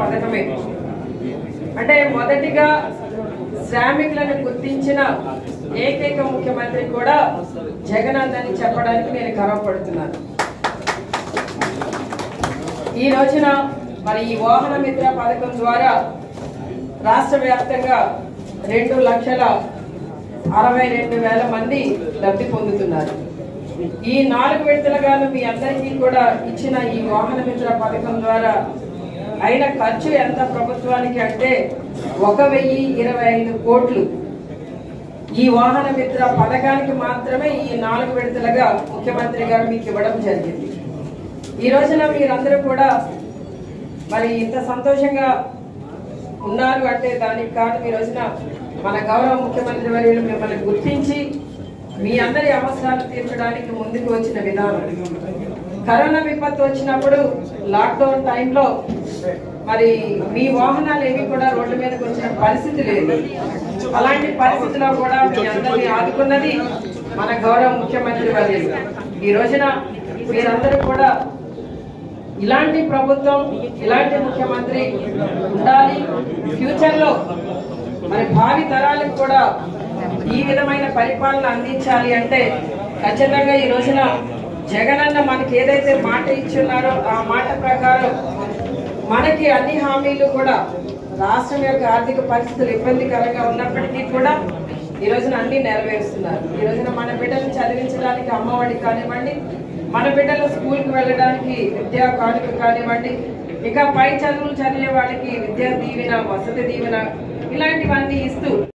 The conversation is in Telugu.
పథకమే అంటే మొదటిగా శ్రామికులను గుర్తించిన ఏకైక ముఖ్యమంత్రి కూడా జగనన్న అని చెప్పడానికి నేను గర్వపడుతున్నాను ఈ రోజున మరి ఈ వాహన మిత్ర పథకం ద్వారా రాష్ట్ర వ్యాప్తంగా రెండు లక్షల అరవై రెండు వేల మంది లబ్ధి పొందుతున్నారు ఈ నాలుగు విడతలుగాను మీ అందరికీ కూడా ఇచ్చిన ఈ వాహన మిత్ర పథకం ద్వారా అయిన ఖర్చు ఎంత ప్రభుత్వానికి అంటే ఒక వెయ్యి ఇరవై ఐదు కోట్లు ఈ వాహన మిత్ర పథకానికి మాత్రమే ఈ నాలుగు విడతలుగా ముఖ్యమంత్రి గారు మీకు ఇవ్వడం జరిగింది ఈ రోజున మీరందరూ కూడా మరి ఇంత సంతోషంగా ఉన్నారు అంటే దానికి కారణం ఈ రోజున మన గౌరవ ముఖ్యమంత్రి వర్యులు మిమ్మల్ని గుర్తించి మీ అందరి అవసరాలు తీర్చడానికి ముందుకు వచ్చిన విధానం కరోనా విపత్తు వచ్చినప్పుడు లాక్డౌన్ టైంలో మరి మీ వాహనాలు ఏవి కూడా రోడ్డు మీదకి వచ్చిన పరిస్థితి లేదు అలాంటి పరిస్థితిలో కూడా మీ అందరినీ ఆదుకున్నది మన గౌరవ ముఖ్యమంత్రి వర్యులు ఈ రోజున మీరందరూ కూడా ఇలాంటి ప్రభుత్వం ఇలాంటి ముఖ్యమంత్రి ఉండాలి ఫ్యూచర్ లో మరి భావి తరాలకు కూడా ఈ విధమైన పరిపాలన అందించాలి అంటే ఖచ్చితంగా ఈ రోజున జగనన్న మనకి ఏదైతే మాట ఇచ్చున్నారో ఆ మాట ప్రకారం మనకి అన్ని హామీలు కూడా రాష్ట్రం యొక్క ఆర్థిక పరిస్థితులు ఇబ్బందికరంగా ఉన్నప్పటికీ కూడా ఈ రోజున అన్ని నెరవేరుస్తున్నారు ఈ రోజున మన బిడ్డలు చదివించడానికి అమ్మఒడి కానివ్వండి మన బిడ్డలు స్కూల్కి వెళ్ళడానికి విద్యా కానుక కానివ్వండి ఇక పై చదువులు చదివే వాళ్ళకి విద్యా దీవెన వసతి దీవెన ఇలాంటివన్నీ ఇస్తూ